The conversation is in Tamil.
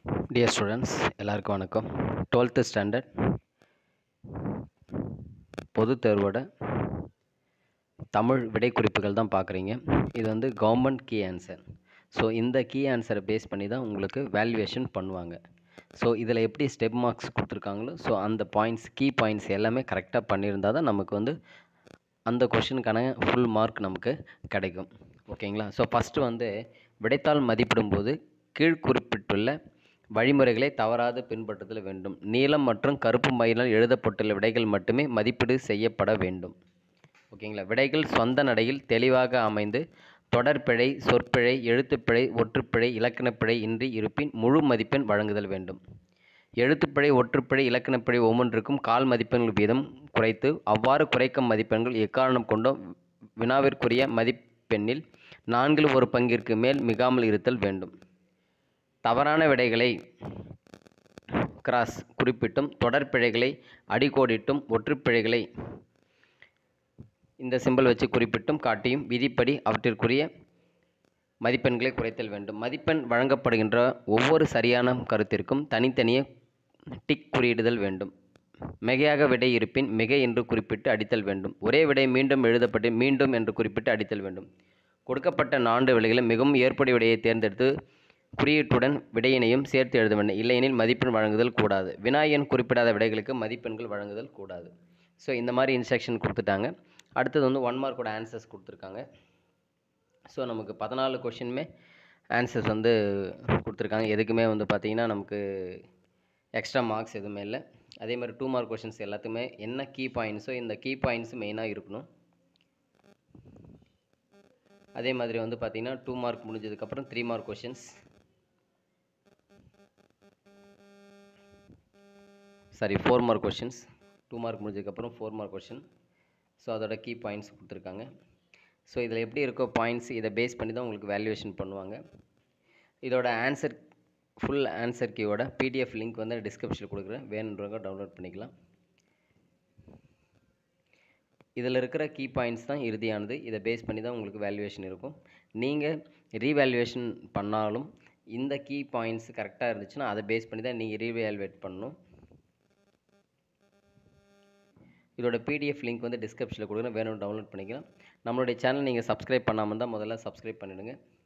டியர் ஸ்டூடெண்ட்ஸ் எல்லாருக்கும் வணக்கம் டுவெல்த்து ஸ்டாண்டர்ட் பொதுத் தேர்வோட தமிழ் விடை குறிப்புகள் தான் பார்க்குறீங்க இது வந்து கவர்மெண்ட் கீ ஆன்சர் ஸோ இந்த கீ ஆன்சரை பேஸ் பண்ணி தான் உங்களுக்கு வேல்யூவேஷன் பண்ணுவாங்க ஸோ இதில் எப்படி ஸ்டெப் மார்க்ஸ் கொடுத்துருக்காங்களோ ஸோ அந்த பாயிண்ட்ஸ் கீ பாயிண்ட்ஸ் எல்லாமே கரெக்டாக பண்ணியிருந்தால் தான் நமக்கு வந்து அந்த கொஷினுக்கான ஃபுல் மார்க் நமக்கு கிடைக்கும் ஓகேங்களா ஸோ ஃபஸ்ட்டு வந்து விடைத்தாள் மதிப்பிடும்போது கீழ் குறிப்பிட்டுள்ள வழிமுறைகளை தவறாது பின்பற்றுதல் வேண்டும் நீலம் மற்றும் கருப்பு மயிலால் எழுதப்பட்டுள்ள விடைகள் மட்டுமே மதிப்பீடு செய்யப்பட வேண்டும் ஓகேங்களா விடைகள் சொந்த நடையில் தெளிவாக அமைந்து தொடர்பிழை சொற்பிழை எழுத்துப்பிழை ஒற்றுப்பிழை இலக்கணப்பிழை இன்றி இருப்பின் முழு மதிப்பெண் வழங்குதல் வேண்டும் எழுத்துப்பிழை ஒற்றுப்பிழை இலக்கணப்பிழை ஒவ்வொன்றுக்கும் கால் மதிப்பெண்கள் வீதம் குறைத்து அவ்வாறு குறைக்கும் மதிப்பெண்கள் எக்காரணம் கொண்டோ வினாவிற்குரிய மதிப்பெண்ணில் நான்கில் ஒரு பங்கிற்கு மேல் மிகாமல் இருத்தல் வேண்டும் தவறான விடைகளை கிராஸ் குறிப்பிட்டும் தொடர்பிழைகளை அடிக்கோடிட்டும் ஒற்றுப்பிழைகளை இந்த சிம்பல் வச்சு குறிப்பிட்டும் காட்டியும் விதிப்படி அவற்றிற்குரிய மதிப்பெண்களை குறைத்தல் வேண்டும் மதிப்பெண் வழங்கப்படுகின்ற ஒவ்வொரு சரியான கருத்திற்கும் தனித்தனியே டிக் குறியிடுதல் வேண்டும் மிகையாக விடை இருப்பின் மிகை என்று குறிப்பிட்டு அடித்தல் வேண்டும் ஒரே விடை மீண்டும் எழுதப்பட்டு மீண்டும் என்று குறிப்பிட்டு அடித்தல் வேண்டும் கொடுக்கப்பட்ட நான்கு விடைகளில் மிகவும் ஏற்புடைய விடையை தேர்ந்தெடுத்து குறியீட்டுடன் விடையினையும் சேர்த்து எழுத வேண்டும் இல்லையெனில் மதிப்பெண் வழங்குதல் கூடாது வினா எண் குறிப்பிடாத விடைகளுக்கு மதிப்பெண்கள் வழங்குதல் கூடாது ஸோ இந்த மாதிரி இன்ஸ்ட்ரக்ஷன் கொடுத்துட்டாங்க அடுத்தது வந்து ஒன் மார்க்கோட ஆன்சர்ஸ் கொடுத்துருக்காங்க ஸோ நமக்கு பதினாலு கொஷினுமே ஆன்சர்ஸ் வந்து கொடுத்துருக்காங்க எதுக்குமே வந்து பார்த்திங்கன்னா நமக்கு எக்ஸ்ட்ரா மார்க்ஸ் எதுவுமே இல்லை அதே மாதிரி டூ மார்க் கொஷின்ஸ் எல்லாத்துக்குமே என்ன கீ பாயிண்ட்ஸோ இந்த கீ பாயிண்ட்ஸ் மெயினாக இருக்கணும் அதே மாதிரி வந்து பார்த்திங்கன்னா டூ மார்க் முடிஞ்சதுக்கப்புறம் three mark questions sorry four mark questions two mark முடிஞ்சதுக்கப்புறம் ஃபோர் மார்க் கொஷின் ஸோ அதோட கீ பாயிண்ட்ஸ் கொடுத்துருக்காங்க ஸோ இதில் எப்படி இருக்கோ பாயிண்ட்ஸ் இதை பேஸ் பண்ணி தான் உங்களுக்கு வேல்யூவேஷன் பண்ணுவாங்க இதோட ஆன்சர் ஃபுல் ஆன்சர் கீயோட பிடிஎஃப் லிங்க் வந்து டிஸ்கிரிப்ஷனில் கொடுக்குறேன் வேணுன்றவங்க டவுன்லோட் பண்ணிக்கலாம் இதில் இருக்கிற கீ பாயிண்ட்ஸ் தான் இறுதியானது இதை பேஸ் பண்ணி தான் உங்களுக்கு வேல்யூவேஷன் இருக்கும் நீங்கள் ரீவேல்யூவேஷன் பண்ணாலும் இந்த கீ பாயிண்ட்ஸ் கரெக்டாக இருந்துச்சுன்னா அதை பேஸ் பண்ணி தான் நீங்கள் ரீவேல்யூவேட் பண்ணணும் இதோட பிடிஎஃப் லிங்க் வந்து டிஸ்கிரிப்ஷனில் கொடுக்குறேன் வேணும் டவுன்லோட் பண்ணிக்கலாம் நம்மளுடைய சேனல் நீங்கள் சப்ஸ்கிரைப் பண்ணாமல் இருந்தால் முதல்ல சப்ஸ்கிரைப் பண்ணிவிடுங்க